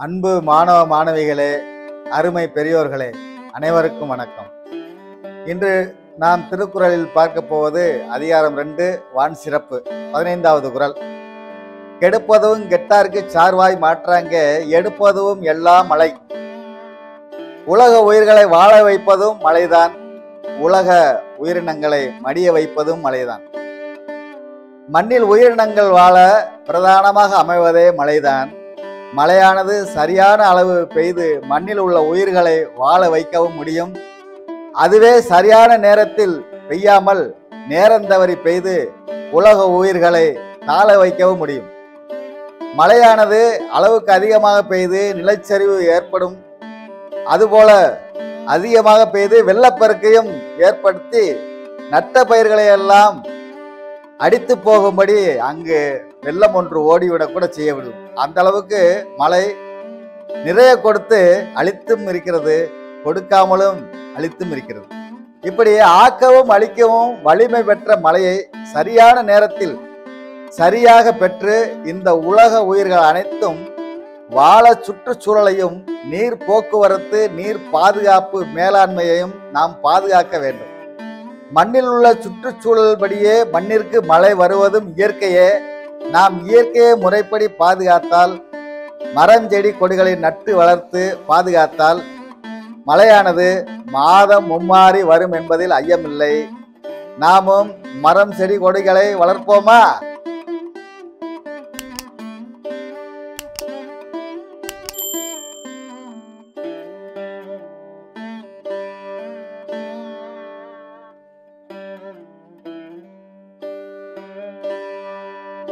அன்பு மாணவ மாணவிகளே அருமை பெரியோர்களே அனைவருக்கும் வணக்கம் இன்று நாம் திருக்குறளில் பார்க்க போவது அதிகாரம் ரெண்டு வான் சிறப்பு பதினைந்தாவது குறள் கெடுப்பதும் கெட்டார்க்கு சார்வாய் மாற்றாங்க எடுப்பதும் எல்லாம் மழை உலக உயிர்களை வாழ வைப்பதும் மழைதான் உலக உயிரினங்களை மடிய வைப்பதும் மழைதான் மண்ணில் உயிரினங்கள் வாழ பிரதானமாக அமைவதே மழைதான் மழையானது சரியான அளவு பெய்து மண்ணில் உள்ள உயிர்களை வாழ வைக்கவும் முடியும் அதுவே சரியான நேரத்தில் பெய்யாமல் நேரம் தவறி பெய்து உலக உயிர்களை தாழ வைக்கவும் முடியும் மழையானது அளவுக்கு அதிகமாக பெய்து நிலச்சரிவு ஏற்படும் அதுபோல அதிகமாக பெய்து வெள்ளப்பெருக்கையும் ஏற்படுத்தி நட்ட பயிர்களை எல்லாம் அடித்து போகும்படி அங்கு வெள்ளம் ஒன்று ஓடிவிடக் கூட செய்ய விடும் அந்த அளவுக்கு மழை நிறைய கொடுத்து அழித்தும் இருக்கிறது கொடுக்காமலும் அழித்தும் இருக்கிறது இப்படி ஆக்கவும் அழிக்கவும் வலிமை பெற்ற மழையை சரியான நேரத்தில் சரியாக பெற்று இந்த உலக உயிர்கள் அனைத்தும் வாழ சுற்றுச்சூழலையும் நீர் போக்குவரத்து நீர் பாதுகாப்பு மேலாண்மையையும் நாம் பாதுகாக்க வேண்டும் மண்ணில் உள்ள சுற்றுச்சூழல் படியே மண்ணிற்கு மழை வருவதும் இயற்கையே நாம் இயற்கையை முறைப்படி பாதுகாத்தால் மரம் செடி கொடிகளை நட்டு வளர்த்து பாதுகாத்தால் மழையானது மாதம் மும்மாறி வரும் என்பதில் ஐயமில்லை நாமும் மரம் செடி கொடிகளை வளர்ப்போமா